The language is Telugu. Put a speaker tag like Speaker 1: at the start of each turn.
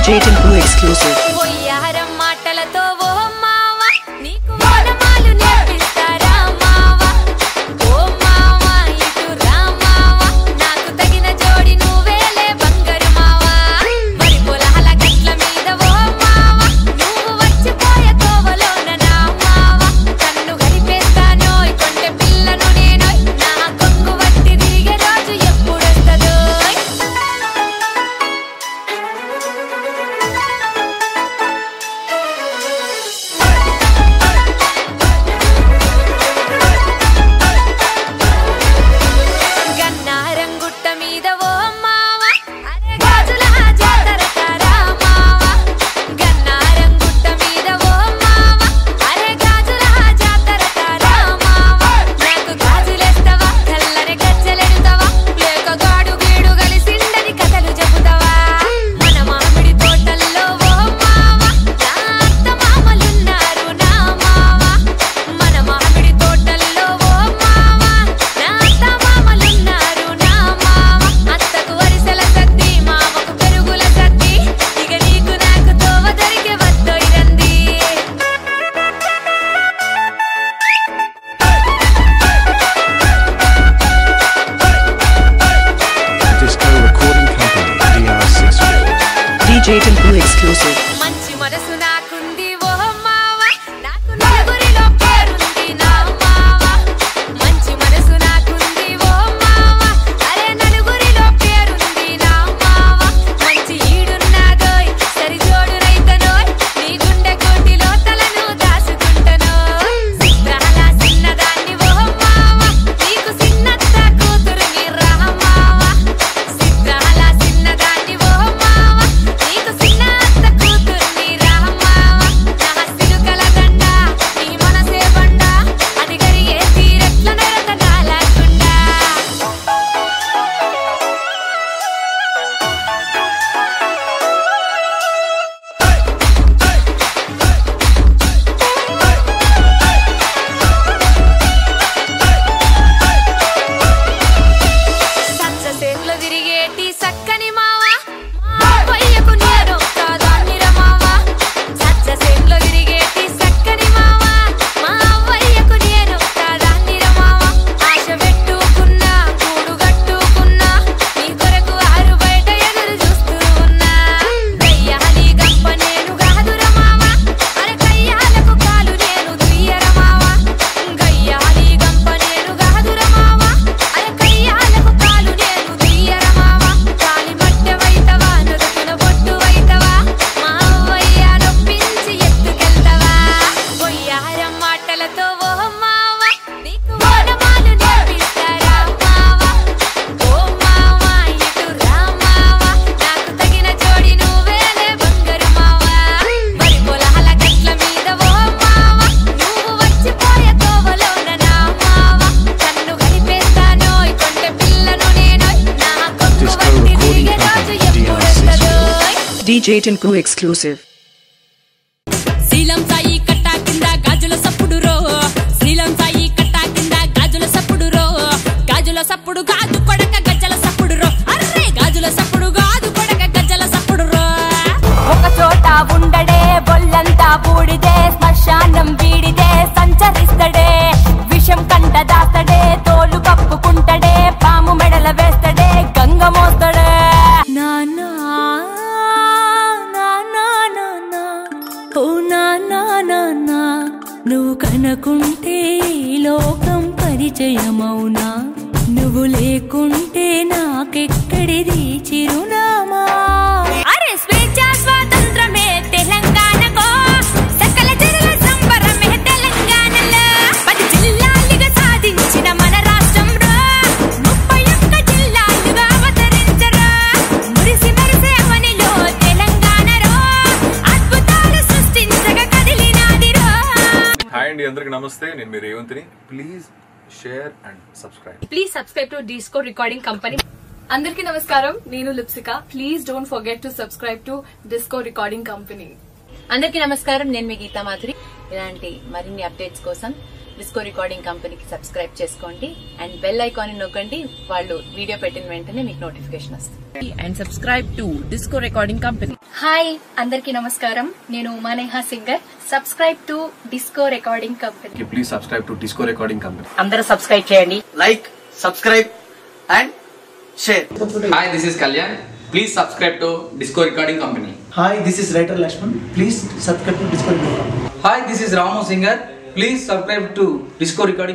Speaker 1: DJ Tinku exclusive.
Speaker 2: పొయ్యారం మాటలతో ఓ మావ నీకు వనమాలు నేర్పిస్తారా మావ ఓ మావ ఇటు రా మావ నాకు తగిన జోడి నువ్వేలే బంగారు మావ మరి పొలాల గట్ల మీద ఓ మావ నువ్వు వచ్చిపోయే తోవలోన నా మావ కన్ను గడిపేస్తానోయ్ కొంటె పిల్లను నేనోయ్ నా కొంగు వట్టి తిరిగే రోజు ఎప్పుడొస్తదోయ్ గన్నారం గుట్ట మీద ఓ మావ అరే గాజుల జాతర తారా మావ గన్నారం గుట్ట మీద ఓ మావ అరే గాజుల జాతర తారా మావ నాకు గాజులేస్తావా తెల్లని గజ్జలెడతావా లేక గాడు గీడు కలిసిండని కథలు చెబుతావా మన మామిడి తోటల్లో ఓ మావ నా అత్త మామలున్నారు నా మావ మన మామిడి తోటల్లో ఓ మావ నా అత్త మామలున్నారు నా మావ అత్తకు వరిసెల సద్ది మామకు పెరుగుల సద్ది ఇక నీకు నాకు తోవ దొరికే వద్దొయిరంది
Speaker 3: Disco Recording Company, DR6
Speaker 1: DJ Tinku exclusive.
Speaker 2: మంచి మనసు నాకుంది ఓ మావ నాకు నలుగురిలో పేరుంది నా మావ మంచి మనసు నాకుంది ఓ మావ అరే నలుగురిలో పేరుంది నా మావ మంచి ఈడున్నాదోయ్ సరి జోడు రైతనోయ్ నీ గుండె కోటిలో తలను దాచుకుంటనోయ్ చిత్రాల చిన్నదాన్ని ఓ మావ నీకు చిన్నత్త కూతురుని రా మావ చిత్రాల చిన్నదాన్ని ఓ మావ నీకు చిన్న అత్త కూతుర్ని రా మావ నా సిరుకల దండ నీ మనసే బండ అది గరిగే తీరెట్ల నరక కాలాకుండా సచ్చ సేన్లు తిరిగేటి సక్కని మావ మా అవ్వయ్యకు నేను కాదాన్ని రమావ సచ్చ సేన్లు తిరిగేటి సక్కని మావ మా అవ్వయ్యకు నేను కాదాన్ని రమావ ఆశ పెట్టుకున్నా కూడు కట్టుకున్నా నీ కొరకు ఆరు బయట ఎదురు చూస్తూ ఉన్నా కయ్యాలి గంప నేను కాదు రమావ అరే కయ్యాలకు కాలు నేను దుయ్యరమావ గయ్యాలి గంప నేను కాదు రమావ అరే కయ్యాలకు కాలు నేను దుయ్యరమావ కాలి మట్టె వైతవా నొదుకున బొట్టు వైతవా మా అవ్వయ్య నొప్పించి ఎత్తుకెళ్తవా పొయ్యారం మాటలతో ఓ మావ నీకు ఓనమాలు నేర్పిస్తారా మావ ఓ మావ ఇటు రా మావ నాకు తగిన జోడి నువ్వేలే బంగారు మావ మరి పొలాల గట్ల మీద ఓ మావ నువ్వు వచ్చిపోయే తోవలోన నా మావ కన్ను గడిపేస్తానోయ్ కొంటె పిల్లను నేనోయ్ నా కొంగు
Speaker 3: Disco
Speaker 2: వట్టి
Speaker 3: Recording
Speaker 2: తిరిగే రోజు
Speaker 3: Company,
Speaker 2: ఎప్పుడొస్తదోయ్
Speaker 1: DJ Tinku exclusive.
Speaker 4: శ్రీలం Sai కట్టా కింద గాజుల సప్పుడు రో శ్రీలం సాయి కట్టా కింద గాజుల సప్పుడు రో గాజుల సప్పుడు గాజు కొడక గజ్జల సప్పుడు రో అర్రే గాజుల సప్పుడు గాజు కొడక గజ్జల సప్పుడు రో
Speaker 5: ఒక చోట ఉండడే బొల్లంతా బూడిదే శ్మశానం వీడిదే సంచరిస్తడే విషం కంట దాస్తడే తోలు కప్పుకుంటడే పాము మెడల వేస్తడే గంగ మోస్తడే
Speaker 4: నానా నానా నానా ఓ నానా నానా నువ్వు కనకుంటే ఈ లోకం పరిచయమౌనా నువ్వు లేకుంటే నాకెక్కడిది చిరునామా
Speaker 5: అరే స్వేచ్ఛ స్వాతంత్రమే తెలంగాణకో సకల జనుల సంబరమే తెలంగాణలో పది జిల్లాలుగా సాధించిన మన రాష్ట్రంలో ముప్పై ఒక్క జిల్లాలుగా అవతరించరా మురిసి మెరిసే అవనిలో తెలంగాణలో అద్భుతాలు సృష్టించగా కదిలినాదిరో
Speaker 6: హాయ్ అండి అందరికి నమస్తే నేను మీ రేవంత్ని please share and subscribe
Speaker 7: please subscribe to disco recording company అందరికీ నమస్కారం నేను Lipsika please don't forget to subscribe to disco recording company
Speaker 8: అందరికీ నమస్కారం నేను మీ గీతా మాధురి ఇలాంటి మరిన్ని అప్డేట్స్ కోసం డిస్కో రికార్డింగ్ కంపెనీకి సబ్స్క్రైబ్ చేసుకోండి అండ్ బెల్ ఐకాన్ నొక్కండి వాళ్ళు వీడియో పెట్టిన వెంటనే మీకు నోటిఫికేషన్ వస్తుంది
Speaker 9: and subscribe to Disco Recording Company.
Speaker 7: Hi అందరికీ నమస్కారం నేను Umaneha singer subscribe to disco recording company
Speaker 10: please subscribe to disco recording company
Speaker 11: అందరూ సబ్స్క్రైబ్ చేయండి
Speaker 12: like subscribe and share
Speaker 13: hi this is Kalyan please subscribe to disco recording company
Speaker 12: hi this is writer Laxman please subscribe to discount
Speaker 13: hi this is Ramu singer please subscribe to disco recording